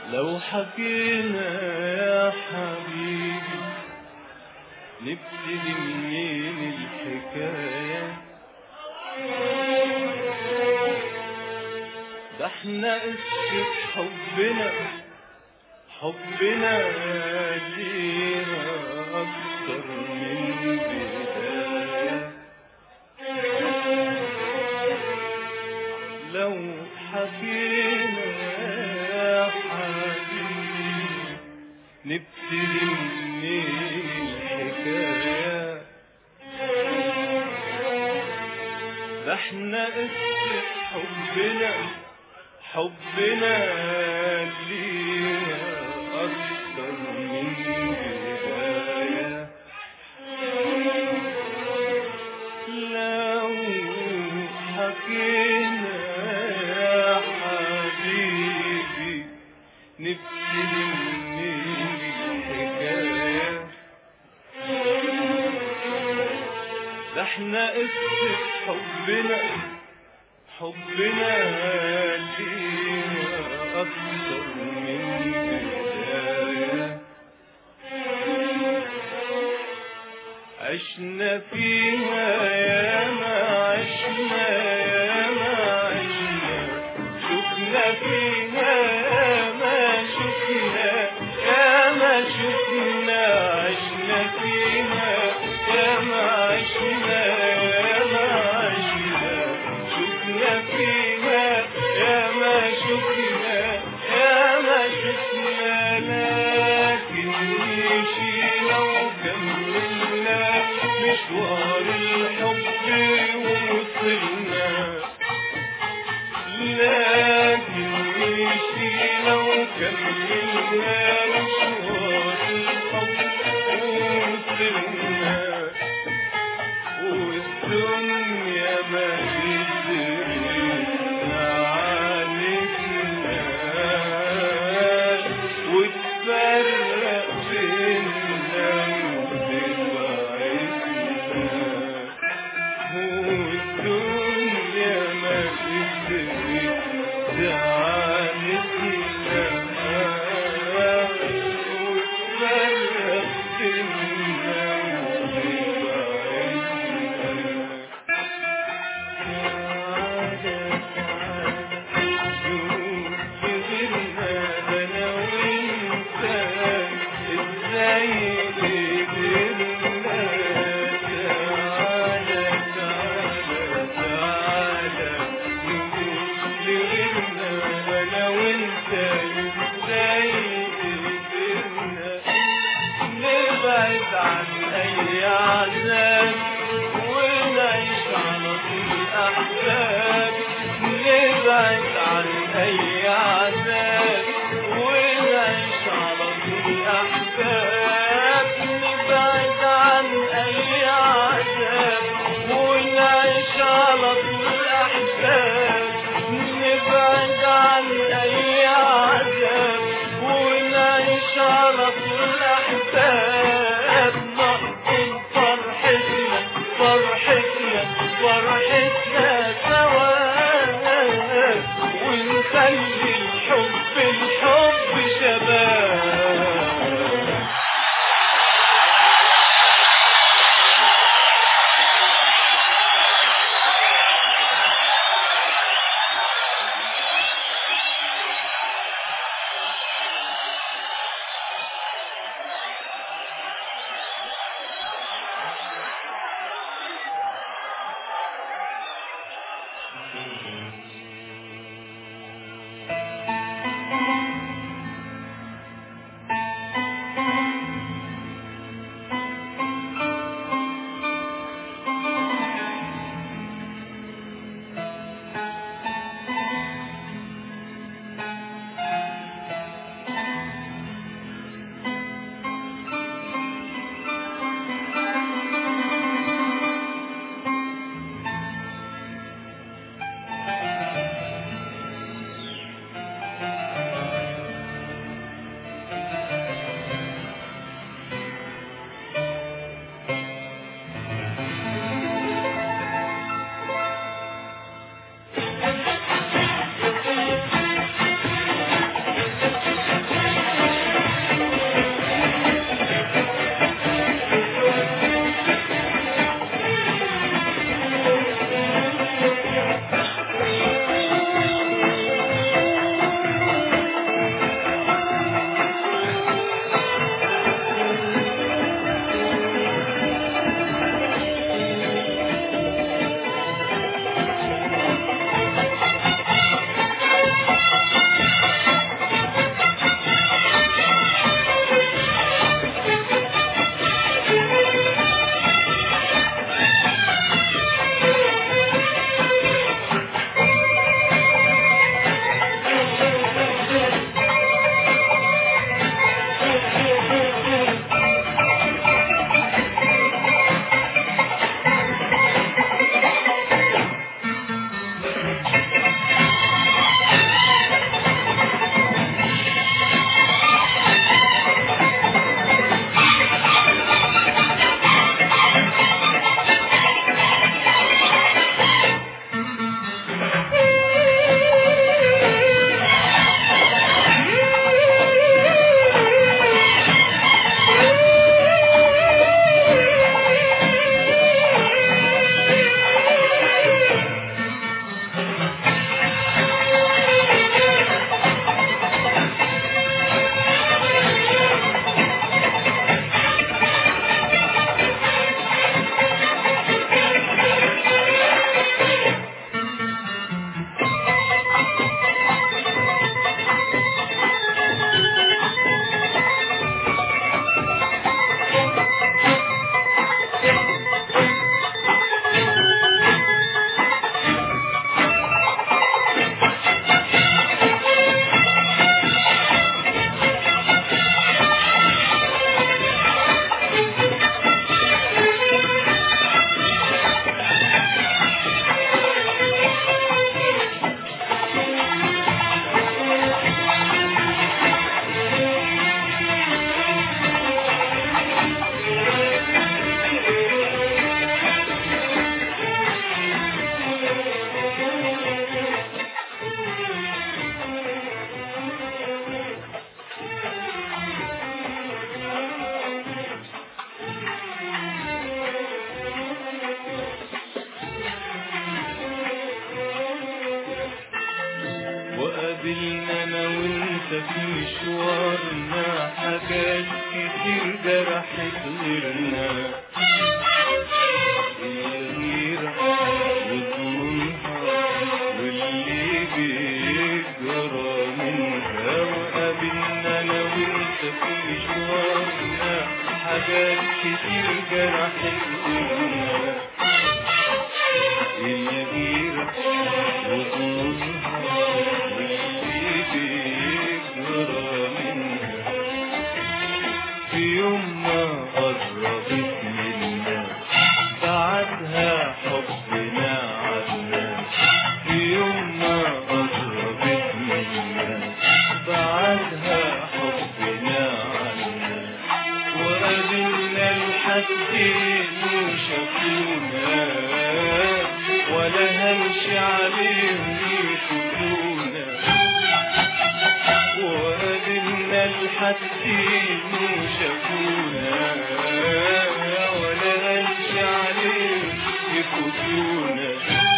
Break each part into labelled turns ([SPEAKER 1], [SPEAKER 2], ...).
[SPEAKER 1] لو حكينا يا حبيبي نبتدي منين الحكاية ده احنا قصة حبنا حبنا لينا أكتر من بداية لو حكينا يا حبيبي نبتدي منين الحكاية ده احنا قصة حبنا حبنا لينا أكتر من بداية لو حكينا يا حبيبي نبتدي منين الحكاية ده احنا قصة حبنا حبنا لينا أكتر من بداية عشنا فيها يا ما عشنا يا ما عشنا شفنا فيها يا ما شفنا يا ما شفنا عشنا فيها يا ما عشنا يا ما عشنا شفنا فيها يا ما شفنا يا ما شفنا لكن مشينا وكملنا مشوار الحب ووصلنا لكن مشينا وكملنا مشوار الحب ووصلنا والدنيا ما قدرت تعاندنا وتفرق بينا وتبعدنا والدنيا ما قدرت تعاندنا وتفرق بينا وتبعدنا نبعد عن أي عذاب ونعيش على طول أحباب نبعد عن أي عذاب ونعيش على طول أحباب نبعد عن أي عذاب ونعيش على طول أحباب نبعد عن أي عذاب ونعيش على طول أحباب نقضي فرحتنا فرحتنا فرحتنا سوا ونخلي وقابلنا انا وانت في مشوارنا حاجات كتير جرحت غيرنا الغيرة وظلمها واللي بيجرى منها وقابلنا انا وانت في مشوارنا حاجات كتير جرحت غيرنا الغيرة وظلمها واللي بيجرى منها في يوم ما قربت منا بعدها حبنا عنا في يوم ما قربت منا بعدها حبنا عنا وقابلنا الحدين وشافونا ولا همشي عليهم يفوتونا وقابلنا الحدين وشافونا ولا همشي عليهم يفوتونا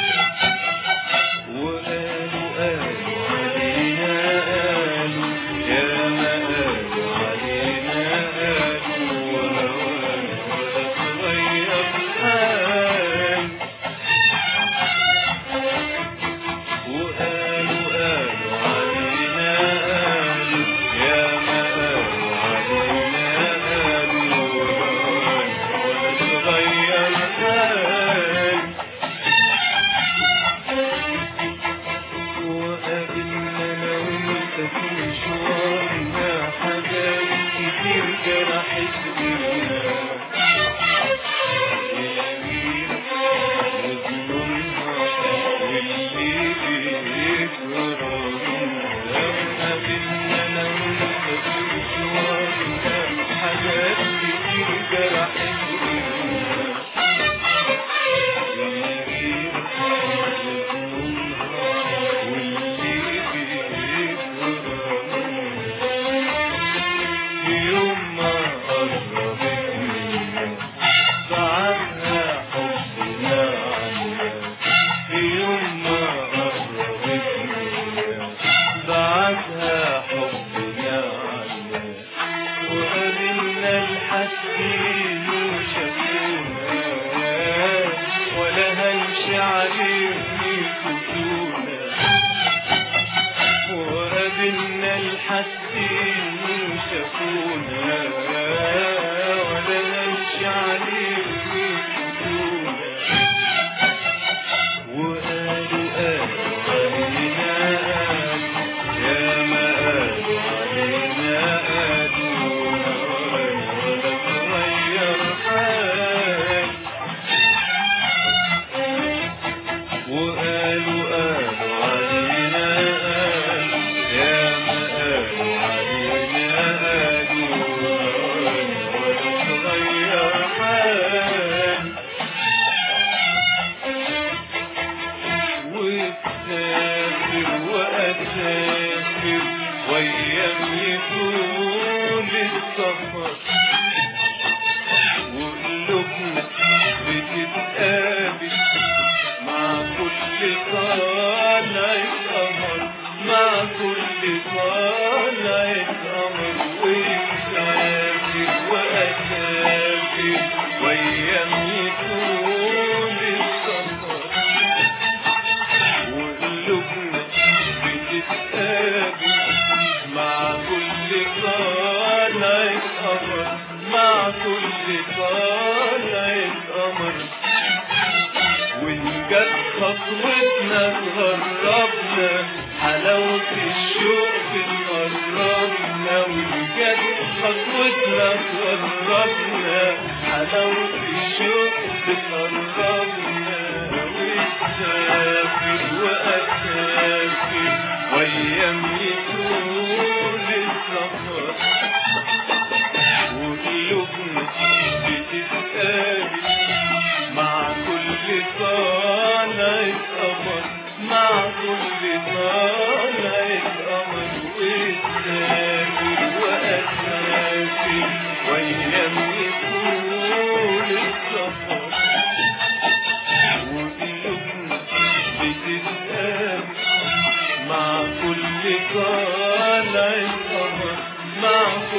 [SPEAKER 1] وقالوا قالوا علينا قالوا يا ما قالوا علينا قالوا ولا ولا ولا تغير حال وقالوا قالوا علينا قالوا يا ما قالوا علينا قالوا ولا ولا تغير حال وقابلنا انا وانت في مشوارنا حاجات كتير جرحت بينا الغيرة وظلمها واللي بيجرى منها وقابلنا انا وانت في مشوارنا حاجات كتير جرحت بينا الغيرة وظلمها واللي بيجرى منها في يوم ما قربت منا بعدها حبنا عنا في يوم ما قربت منا بعدها حبنا عنا وقابلنا الحسين وشافونا ولا هنشي عليهم يفوتونا وقابلنا الحسين وشافونا ولا نمشي عليهم يفوتونا وقالوا قالوا علينا قالوا يا ما قالوا علينا قالوا ولا ولا تغير حال وقالوا قالوا علينا قالوا يا ما قالوا علينا قالوا ولا تغير حال وتسافر وأسافر وأيام طول السفر وقلوبنا بتتقابل مع كل طالع قمر مع كل طالع قمر وتسافر وأسافر وأيام طول السفر وقلوبنا بتتقابل مع كل طالع قمر مع كل طالع قمر وإن جت خطوتنا تغربنا حلاوة الشوق بتقربنا وإن جت خطوتنا تغربنا حلاوة الشوق بتقربنا وتسافر وأسافر وأيام طول السفر وقلوبنا بتتقابل مع كل طالع قمر مع كل طالع قمر وتسافر وأسافر وأيام طول السفر وقلوبنا بتتقابل مع كل طالع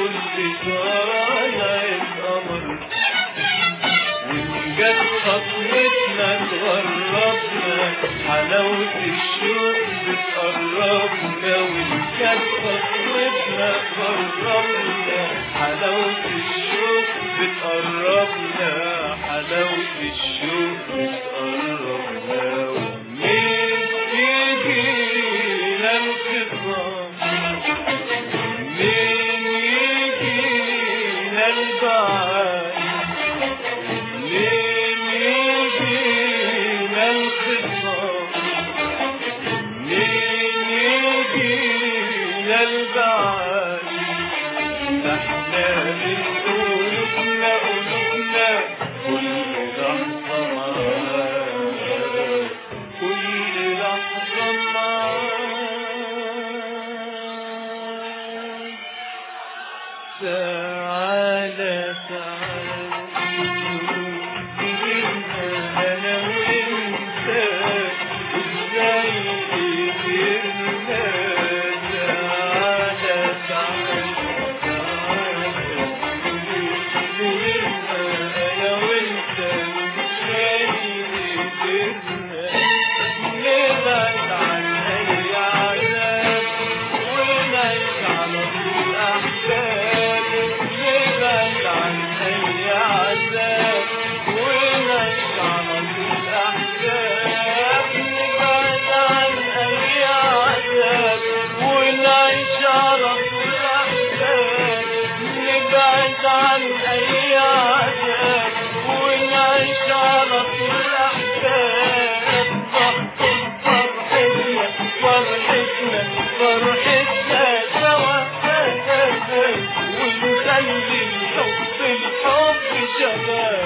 [SPEAKER 1] كل طالعة قمر وإن جت خطوتنا تغربنا حلاوة الشوق بتقربنا وإن جت خطوتنا تغربنا حلاوة الشوق بتقربنا حلاوة الشوق بتقربنا ومين يجينا الخصام مين يجينا البعاد مين يجينا الخصام مين يجينا البعاد احنا من قلوبنا قلوبنا كل لحظة معاك كل لحظة معاك تعالى تعالى أنا وأنت إزاي قدرنا تعالى تعالى أنا وأنت إزاي قدرنا نبعد عن أي عذاب ونعيش على طول أحباب نبعد عن أي عذاب ونعيش على طول أحباب نبعد عن أي عذاب ونعيش على طول أحباب نبعد عن أي عذاب ونعيش على طول أحباب تحكم فرحتنا فرحتنا فرحتنا سوا ونخلي الحب الحب شباب